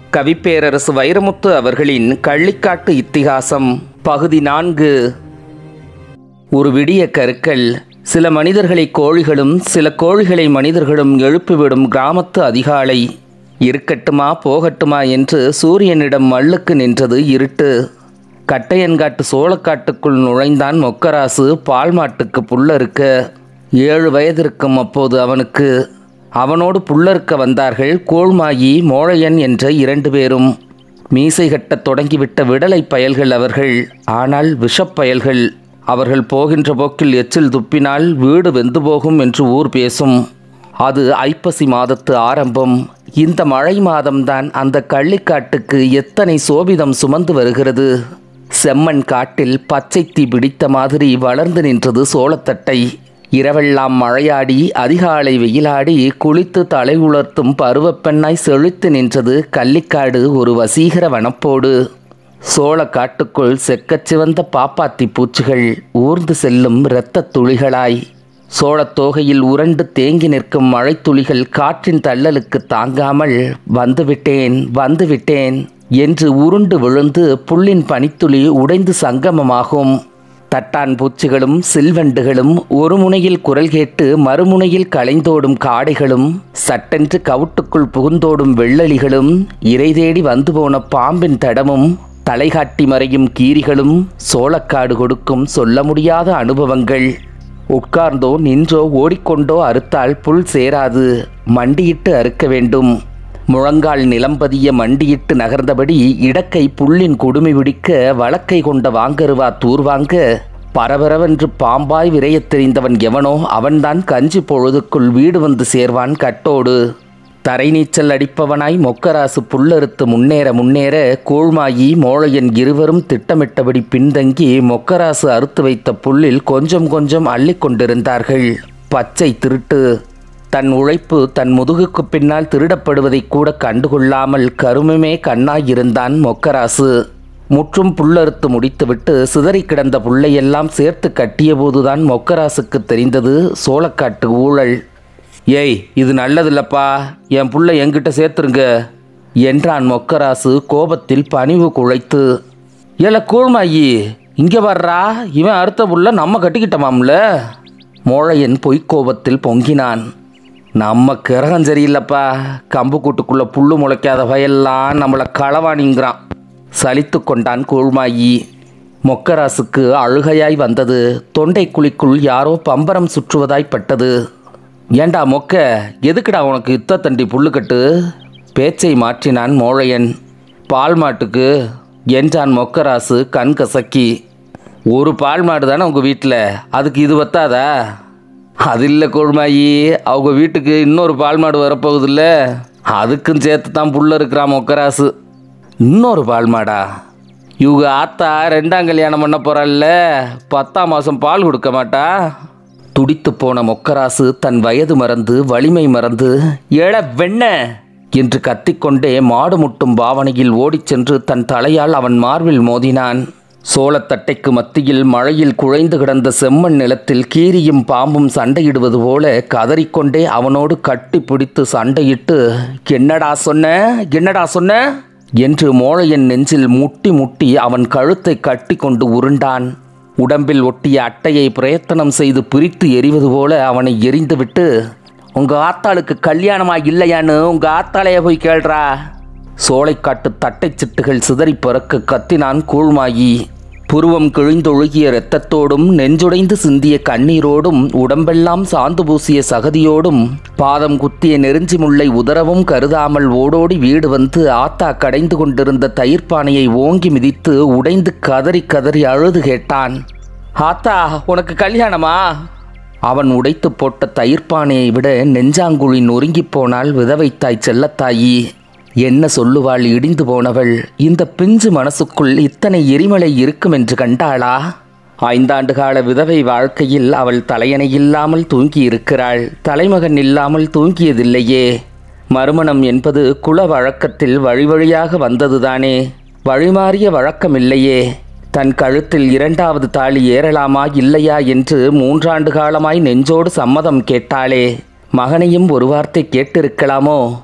கவிப்பேரரசு வைரமுத்து அவர்களின் கள்ளிக்காட்டு இத்திகாசம் பகுதி நான்கு ஒரு விடிய கருக்கள் சில மனிதர்களை கோழிகளும் சில கோழிகளை மனிதர்களும் எழுப்பிவிடும் கிராமத்து அதிகாலை இருக்கட்டுமா போகட்டுமா என்று சூரியனிடம் மல்லுக்கு நின்றது இருட்டு கட்டையன்காட்டு சோளக்காட்டுக்குள் நுழைந்தான் மொக்கராசு பால் மாட்டுக்கு புல்லறுக்க ஏழு வயதிருக்கும் அப்போது அவனுக்கு அவனோடு புல்லறுக்க வந்தார்கள் கோள்மாயி மோழையன் என்ற இரண்டு பேரும் மீசை கட்டத் தொடங்கிவிட்ட விடலை பயல்கள் அவர்கள் ஆனால் விஷப்பயல்கள் அவர்கள் போகின்ற போக்கில் எச்சில் துப்பினால் வீடு வெந்து போகும் என்று ஊர் பேசும் அது ஐப்பசி மாதத்து ஆரம்பம் இந்த மழை மாதம்தான் அந்த கள்ளிக்காட்டுக்கு எத்தனை சோபிதம் சுமந்து வருகிறது செம்மண் காட்டில் பச்சை தீ பிடித்த மாதிரி வளர்ந்து நின்றது சோளத்தட்டை இரவெல்லாம் மழையாடி அதிகாலை வெயிலாடி குளித்து தலை உலர்த்தும் பருவப்பெண்ணாய் செழித்து நின்றது கள்ளிக்காடு ஒரு வசீகர வனப்போடு சோளக்காட்டுக்குள் செக்கச் சிவந்த பாப்பாத்தி பூச்சிகள் ஊர்ந்து செல்லும் இரத்தத் துளிகளாய் சோளத் தோகையில் உரண்டு தேங்கி நிற்கும் மழைத்துளிகள் காற்றின் தள்ளலுக்கு தாங்காமல் வந்துவிட்டேன் வந்துவிட்டேன் என்று உருண்டு விழுந்து புல்லின் பனித்துளி உடைந்து சங்கமமாகும் தட்டான் பூச்சிகளும் சில்வண்டுகளும் ஒரு முனையில் குரல் கேட்டு மறுமுனையில் களைந்தோடும் காடைகளும் சட்டென்று கவுட்டுக்குள் புகுந்தோடும் வெள்ளலிகளும் இறை தேடி வந்து போன பாம்பின் தடமும் தலைகாட்டி மறையும் கீரிகளும் சோளக்காடு கொடுக்கும் சொல்ல முடியாத அனுபவங்கள் உட்கார்ந்தோ நின்றோ ஓடிக்கொண்டோ அறுத்தால் புல் சேராது மண்டியிட்டு அறுக்க வேண்டும் முழங்கால் நிலம்பதிய மண்டியிட்டு நகர்ந்தபடி இடக்கை புல்லின் குடுமி பிடிக்க வழக்கை கொண்ட வாங்கருவா தூர்வாங்க பரபரவென்று பாம்பாய் விரையத் தெரிந்தவன் எவனோ அவன்தான் கஞ்சி பொழுதுக்குள் வீடு வந்து சேர்வான் கட்டோடு தரை நீச்சல் அடிப்பவனாய் மொக்கராசு புல்லறுத்து முன்னேற முன்னேற கூழ்மாயி மோழையன் இருவரும் திட்டமிட்டபடி பின்தங்கி மொக்கராசு அறுத்து வைத்த புல்லில் கொஞ்சம் கொஞ்சம் அள்ளிக் கொண்டிருந்தார்கள் பச்சை திருட்டு தன் உழைப்பு தன் முதுகுக்கு பின்னால் திருடப்படுவதை கூட கண்டுகொள்ளாமல் கருமமே கண்ணாயிருந்தான் மொக்கராசு முற்றும் புல்லறுத்து முடித்துவிட்டு சிதறி கிடந்த புல்லையெல்லாம் சேர்த்து கட்டியபோதுதான் மொக்கராசுக்கு தெரிந்தது சோளக்காட்டு ஊழல் ஏய் இது நல்லதில்லப்பா என் புள்ள என்கிட்ட சேர்த்துருங்க என்றான் மொக்கராசு கோபத்தில் பணிவு குழைத்து ஏல கூழ்மாயி இங்கே வர்றா இவன் அறுத்த புள்ள நம்ம கட்டிக்கிட்டமாம்ல மோழையன் பொய்க்கோபத்தில் பொங்கினான் நம்ம கிரகம் சரியில்லைப்பா கம்பு கூட்டுக்குள்ள புல்லு முளைக்காத வயல்லாம் நம்மளை களவாணிங்கிறான் சலித்து கொண்டான் கூழ்மாயி மொக்கராசுக்கு அழுகையாய் வந்தது தொண்டை குழிக்குள் யாரோ பம்பரம் சுற்றுவதாய் பட்டது ஏண்டா மொக்க எதுக்குடா உனக்கு இத்த தண்டி புல்லுக்கட்டு பேச்சை மாற்றினான் மோழையன் பால் மாட்டுக்கு என்றான் மொக்கராசு கண் கசக்கி ஒரு பால் மாடு தானே உங்கள் வீட்டில் அதுக்கு இது வத்தாதா அது இல்லை கொழுமாயி அவங்க வீட்டுக்கு இன்னொரு பால் மாடு வரப்போகுதுல்ல அதுக்கும் சேர்த்து தான் புல்ல இருக்கிறான் மொக்கராசு இன்னொரு பால் மாடா இவங்க ஆத்தா ரெண்டாம் கல்யாணம் பண்ண போறாள்ல பத்தாம் மாதம் பால் கொடுக்க மாட்டா துடித்து போன மொக்கராசு தன் வயது மறந்து வலிமை மறந்து ஏழ வெண்ண என்று கத்திக்கொண்டே மாடு முட்டும் பாவனையில் ஓடிச் சென்று தன் தலையால் அவன் மார்பில் மோதினான் சோளத்தட்டைக்கு மத்தியில் மழையில் குழைந்து கிடந்த செம்மண் நிலத்தில் கீரியும் பாம்பும் சண்டையிடுவது போல கதறிக்கொண்டே அவனோடு கட்டி பிடித்து சண்டையிட்டு என்னடா சொன்ன என்னடா சொன்ன என்று மோழையன் நெஞ்சில் முட்டி முட்டி அவன் கழுத்தை கட்டி கொண்டு உருண்டான் உடம்பில் ஒட்டிய அட்டையை பிரயத்தனம் செய்து பிரித்து எறிவது போல அவனை எரிந்துவிட்டு உங்க ஆத்தாளுக்கு கல்யாணமா இல்லையான்னு உங்க ஆத்தாளைய போய் கேள்றா சோலைக்காட்டு தட்டைச் சிட்டுகள் சிதறி பறக்க கத்தினான் கூழ்மாயி புருவம் கிழிந்தொழுகிய இரத்தத்தோடும் நெஞ்சுடைந்து சிந்திய கண்ணீரோடும் உடம்பெல்லாம் சாந்து பூசிய சகதியோடும் பாதம் குத்திய நெருஞ்சி முல்லை உதரவும் கருதாமல் ஓடோடி வீடு வந்து ஆத்தா கடைந்து கொண்டிருந்த தயிர்ப்பானையை ஓங்கி மிதித்து உடைந்து கதறி கதறி அழுது கேட்டான் ஆத்தா உனக்கு கல்யாணமா அவன் உடைத்து போட்ட தயிர்ப்பானையை விட நெஞ்சாங்குழி நொறுங்கிப் போனாள் விதவைத்தாய் செல்லத்தாயி என்ன சொல்லுவாள் இடிந்து போனவள் இந்த பிஞ்சு மனசுக்குள் இத்தனை எரிமலை இருக்கும் என்று கண்டாளா ஐந்தாண்டு கால விதவை வாழ்க்கையில் அவள் தலையணை இல்லாமல் தூங்கி இருக்கிறாள் தலைமகன் இல்லாமல் தூங்கியதில்லையே மறுமணம் என்பது குல வழக்கத்தில் வழி வழியாக வந்ததுதானே வழிமாறிய வழக்கமில்லையே தன் கழுத்தில் இரண்டாவது தாலி ஏறலாமா இல்லையா என்று மூன்றாண்டு காலமாய் நெஞ்சோடு சம்மதம் கேட்டாளே மகனையும் ஒரு வார்த்தை கேட்டிருக்கலாமோ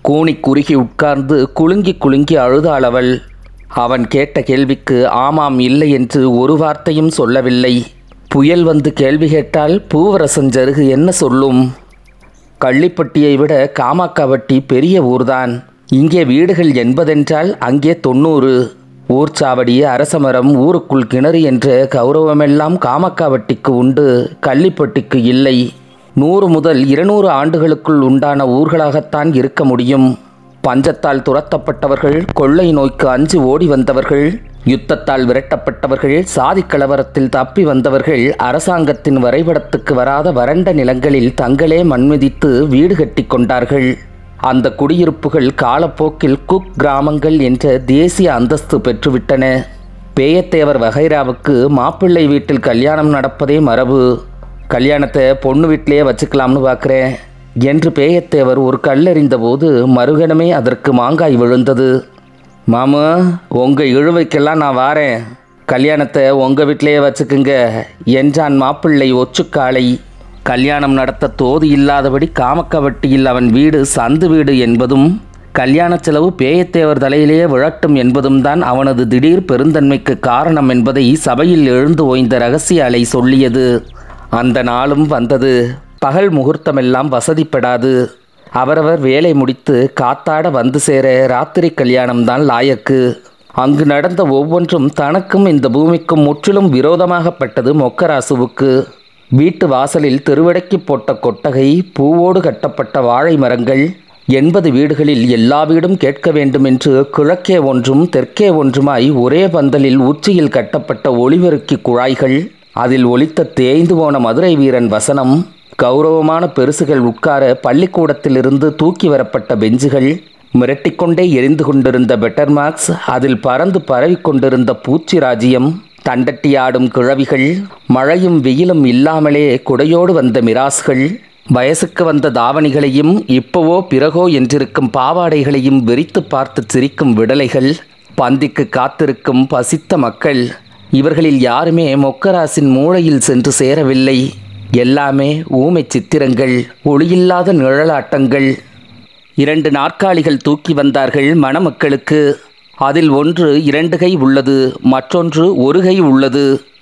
கூனி குறுகி உட்கார்ந்து குலுங்கி குலுங்கி அழுதாள் அவள் அவன் கேட்ட கேள்விக்கு ஆமாம் இல்லை என்று ஒரு வார்த்தையும் சொல்லவில்லை புயல் வந்து கேள்வி கேட்டால் பூவரசஞ்சருகு என்ன சொல்லும் கள்ளிப்பட்டியை விட காமாக்காவட்டி பெரிய ஊர்தான் இங்கே வீடுகள் எண்பதென்றால் அங்கே தொண்ணூறு ஊர்ச்சாவடி அரசமரம் ஊருக்குள் கிணறு என்ற கௌரவமெல்லாம் காமக்காவட்டிக்கு உண்டு கள்ளிப்பட்டிக்கு இல்லை நூறு முதல் இருநூறு ஆண்டுகளுக்குள் உண்டான ஊர்களாகத்தான் இருக்க முடியும் பஞ்சத்தால் துரத்தப்பட்டவர்கள் கொள்ளை நோய்க்கு அஞ்சு ஓடி வந்தவர்கள் யுத்தத்தால் விரட்டப்பட்டவர்கள் சாதிக் கலவரத்தில் தப்பி வந்தவர்கள் அரசாங்கத்தின் வரைபடத்துக்கு வராத வறண்ட நிலங்களில் தங்களே மண்மிதித்து வீடு கட்டி கொண்டார்கள் அந்த குடியிருப்புகள் காலப்போக்கில் குக் கிராமங்கள் என்ற தேசிய அந்தஸ்து பெற்றுவிட்டன பேயத்தேவர் வகைராவுக்கு மாப்பிள்ளை வீட்டில் கல்யாணம் நடப்பதே மரபு கல்யாணத்தை பொண்ணு வீட்டிலேயே வச்சுக்கலாம்னு பார்க்குறேன் என்று பேயத்தேவர் ஒரு கல்லெறிந்த போது மறுகணமே அதற்கு மாங்காய் விழுந்தது மாமா உங்கள் இழுவைக்கெல்லாம் நான் வாரேன் கல்யாணத்தை உங்கள் வீட்டிலேயே வச்சுக்குங்க என்றான் மாப்பிள்ளை ஒச்சுக்காலை கல்யாணம் நடத்த தோது இல்லாதபடி காமக்கவட்டியில் அவன் வீடு சந்து வீடு என்பதும் கல்யாண செலவு பேயத்தேவர் தலையிலேயே விழட்டும் என்பதும் தான் அவனது திடீர் பெருந்தன்மைக்கு காரணம் என்பதை சபையில் எழுந்து ஓய்ந்த ரகசிய அலை சொல்லியது அந்த நாளும் வந்தது பகல் முகூர்த்தமெல்லாம் வசதிப்படாது அவரவர் வேலை முடித்து காத்தாட வந்து சேர ராத்திரி கல்யாணம்தான் லாயக்கு அங்கு நடந்த ஒவ்வொன்றும் தனக்கும் இந்த பூமிக்கும் முற்றிலும் விரோதமாகப்பட்டது மொக்கராசுவுக்கு வீட்டு வாசலில் திருவடக்கி போட்ட கொட்டகை பூவோடு கட்டப்பட்ட வாழை மரங்கள் எண்பது வீடுகளில் எல்லா வீடும் கேட்க வேண்டுமென்று கிழக்கே ஒன்றும் தெற்கே ஒன்றுமாய் ஒரே பந்தலில் உச்சியில் கட்டப்பட்ட ஒளிபெருக்கி குழாய்கள் அதில் ஒலித்த தேய்ந்து போன மதுரை வீரன் வசனம் கௌரவமான பெருசுகள் உட்கார பள்ளிக்கூடத்திலிருந்து தூக்கி வரப்பட்ட பெஞ்சுகள் மிரட்டிக்கொண்டே எரிந்து கொண்டிருந்த பெட்டர் மார்க்ஸ் அதில் பறந்து பரவி கொண்டிருந்த பூச்சி ராஜ்யம் தண்டட்டியாடும் கிழவிகள் மழையும் வெயிலும் இல்லாமலே குடையோடு வந்த மிராஸ்கள் வயசுக்கு வந்த தாவணிகளையும் இப்பவோ பிறகோ என்றிருக்கும் பாவாடைகளையும் வெறித்து பார்த்து சிரிக்கும் விடலைகள் பந்திக்கு காத்திருக்கும் பசித்த மக்கள் இவர்களில் யாருமே மொக்கராசின் மூளையில் சென்று சேரவில்லை எல்லாமே ஊமை சித்திரங்கள் ஒளியில்லாத நிழலாட்டங்கள் இரண்டு நாற்காலிகள் தூக்கி வந்தார்கள் மணமக்களுக்கு அதில் ஒன்று இரண்டு கை உள்ளது மற்றொன்று ஒரு கை உள்ளது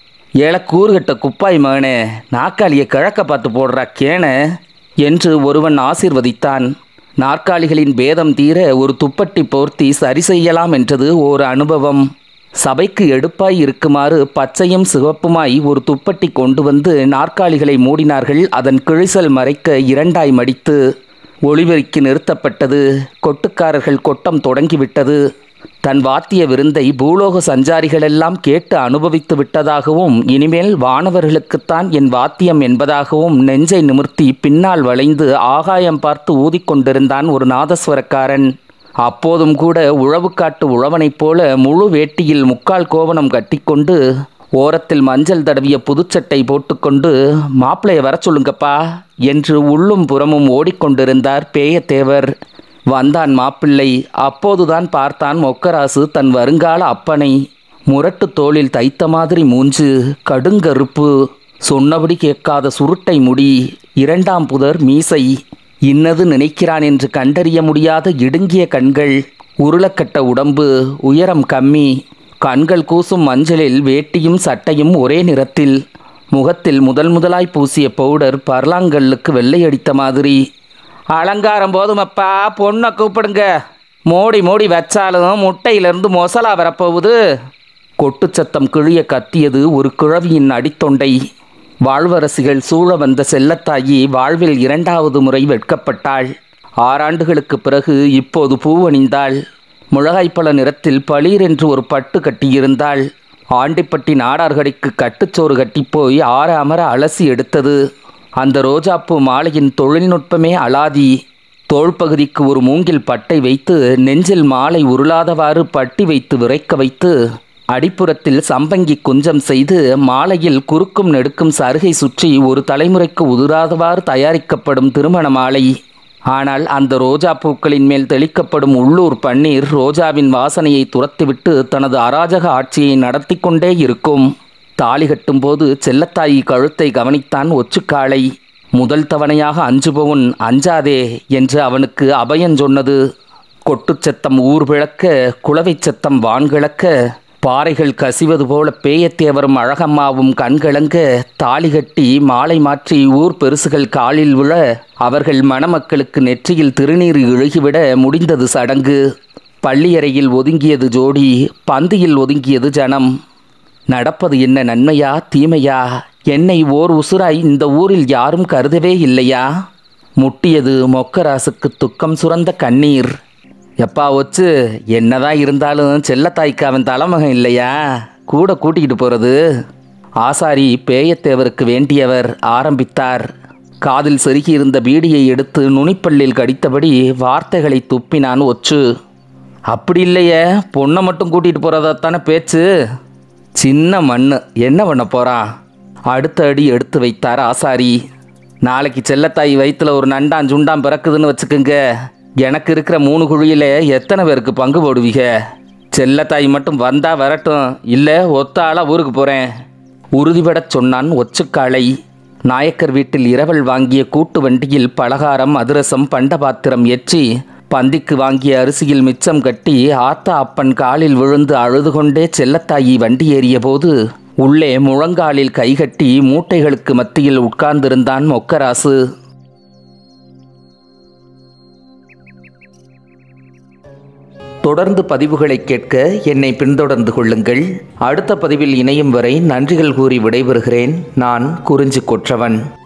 ஏழ கூறுகட்ட குப்பாய் மகனே நாற்காலியை கிழக்க பார்த்து போடுறா கேன என்று ஒருவன் ஆசீர்வதித்தான் நாற்காலிகளின் பேதம் தீர ஒரு துப்பட்டி போர்த்தி சரி செய்யலாம் என்றது ஒரு அனுபவம் சபைக்கு எடுப்பாய் இருக்குமாறு பச்சையும் சிவப்புமாய் ஒரு துப்பட்டி கொண்டு வந்து நாற்காலிகளை மூடினார்கள் அதன் கிழிசல் மறைக்க இரண்டாய் மடித்து ஒளிபெருக்கி நிறுத்தப்பட்டது கொட்டுக்காரர்கள் கொட்டம் தொடங்கிவிட்டது தன் வாத்திய விருந்தை பூலோக சஞ்சாரிகளெல்லாம் கேட்டு அனுபவித்து விட்டதாகவும் இனிமேல் வானவர்களுக்குத்தான் என் வாத்தியம் என்பதாகவும் நெஞ்சை நிமிர்த்தி பின்னால் வளைந்து ஆகாயம் பார்த்து ஊதிக்கொண்டிருந்தான் ஒரு நாதஸ்வரக்காரன் அப்போதும் கூட உழவுக்காட்டு உழவனைப் போல முழு வேட்டியில் முக்கால் கோவணம் கட்டிக்கொண்டு ஓரத்தில் மஞ்சள் தடவிய புதுச்சட்டை போட்டுக்கொண்டு மாப்பிளைய வர சொல்லுங்கப்பா என்று உள்ளும் புறமும் ஓடிக்கொண்டிருந்தார் பேயத்தேவர் வந்தான் மாப்பிள்ளை அப்போதுதான் பார்த்தான் மொக்கராசு தன் வருங்கால அப்பனை முரட்டு தோளில் தைத்த மாதிரி மூஞ்சு கடுங்கருப்பு சொன்னபடி கேட்காத சுருட்டை முடி இரண்டாம் புதர் மீசை இன்னது நினைக்கிறான் என்று கண்டறிய முடியாத இடுங்கிய கண்கள் உருளக்கட்ட உடம்பு உயரம் கம்மி கண்கள் கூசும் மஞ்சளில் வேட்டியும் சட்டையும் ஒரே நிறத்தில் முகத்தில் முதல் முதலாய் பூசிய பவுடர் பர்லாங்கல்லுக்கு வெள்ளையடித்த மாதிரி அலங்காரம் போதுமப்பா பொண்ணை கூப்பிடுங்க மோடி மோடி வச்சாலும் முட்டையிலிருந்து மொசலா வரப்போகுது கொட்டு சத்தம் கிழிய கத்தியது ஒரு கிழவியின் அடித்தொண்டை வாழ்வரசிகள் சூழ வந்த செல்லத்தாயி வாழ்வில் இரண்டாவது முறை வெட்கப்பட்டாள் ஆறாண்டுகளுக்கு பிறகு இப்போது பூவணிந்தாள் முழகாய்ப்பழ நிறத்தில் பளீர் என்று ஒரு பட்டு கட்டியிருந்தாள் ஆண்டிப்பட்டி நாடார்கடிக்கு கட்டுச்சோறு கட்டிப்போய் ஆற அமர அலசி எடுத்தது அந்த ரோஜாப்பூ மாலையின் தொழில்நுட்பமே அலாதி தோள்பகுதிக்கு ஒரு மூங்கில் பட்டை வைத்து நெஞ்சில் மாலை உருளாதவாறு பட்டி வைத்து விரைக்க வைத்து அடிப்புறத்தில் சம்பங்கி குஞ்சம் செய்து மாலையில் குறுக்கும் நெடுக்கும் சருகை சுற்றி ஒரு தலைமுறைக்கு உதிராதவாறு தயாரிக்கப்படும் திருமண மாலை ஆனால் அந்த ரோஜா பூக்களின் மேல் தெளிக்கப்படும் உள்ளூர் பன்னீர் ரோஜாவின் வாசனையை துரத்திவிட்டு தனது அராஜக ஆட்சியை நடத்தி கொண்டே இருக்கும் தாலி கட்டும்போது செல்லத்தாயி கழுத்தை கவனித்தான் ஒச்சுக்காளை முதல் தவணையாக அஞ்சுபவன் அஞ்சாதே என்று அவனுக்கு அபயம் சொன்னது கொட்டுச் சத்தம் ஊர் விளக்க குளவைச் சத்தம் வான்கிழக்க பாறைகள் கசிவது போல பேயத்தேவரும் அழகம்மாவும் கண்கலங்க தாலி கட்டி மாலை மாற்றி ஊர் பெருசுகள் காலில் விழ அவர்கள் மணமக்களுக்கு நெற்றியில் திருநீர் இழுகிவிட முடிந்தது சடங்கு பள்ளியறையில் ஒதுங்கியது ஜோடி பந்தியில் ஒதுங்கியது ஜனம் நடப்பது என்ன நன்மையா தீமையா என்னை ஓர் உசுராய் இந்த ஊரில் யாரும் கருதவே இல்லையா முட்டியது மொக்கராசுக்கு துக்கம் சுரந்த கண்ணீர் எப்பா ஒச்சு என்னதான் இருந்தாலும் செல்லத்தாய்க்கு அவன் தலைமகன் இல்லையா கூட கூட்டிக்கிட்டு போறது ஆசாரி பேயத்தேவருக்கு வேண்டியவர் ஆரம்பித்தார் காதில் செருகியிருந்த பீடியை எடுத்து நுனிப்பல்லில் கடித்தபடி வார்த்தைகளை துப்பினான் ஒச்சு அப்படி இல்லையே பொண்ணை மட்டும் கூட்டிகிட்டு போகிறதாத்தானே பேச்சு சின்ன மண்ணு என்ன பண்ண போகிறான் அடுத்த அடி எடுத்து வைத்தார் ஆசாரி நாளைக்கு செல்லத்தாய் வயிற்றுல ஒரு நண்டான் சுண்டான் பிறக்குதுன்னு வச்சுக்கோங்க எனக்கு இருக்கிற மூணு குழியில எத்தனை பேருக்கு பங்கு போடுவீங்க செல்லத்தாய் மட்டும் வந்தா வரட்டும் இல்லை ஒத்த ஆளாக ஊருக்கு போகிறேன் உறுதிபடச் சொன்னான் ஒச்சுக்காளை நாயக்கர் வீட்டில் இரவல் வாங்கிய கூட்டு வண்டியில் பலகாரம் அதிரசம் பண்டபாத்திரம் ஏற்றி பந்திக்கு வாங்கிய அரிசியில் மிச்சம் கட்டி ஆத்தா அப்பன் காலில் விழுந்து அழுது கொண்டே செல்லத்தாயி வண்டி ஏறிய போது உள்ளே முழங்காலில் கைகட்டி மூட்டைகளுக்கு மத்தியில் உட்கார்ந்திருந்தான் மொக்கராசு தொடர்ந்து பதிவுகளை கேட்க என்னை பின்தொடர்ந்து கொள்ளுங்கள் அடுத்த பதிவில் இணையும் வரை நன்றிகள் கூறி விடைபெறுகிறேன் நான் குறிஞ்சி கொற்றவன்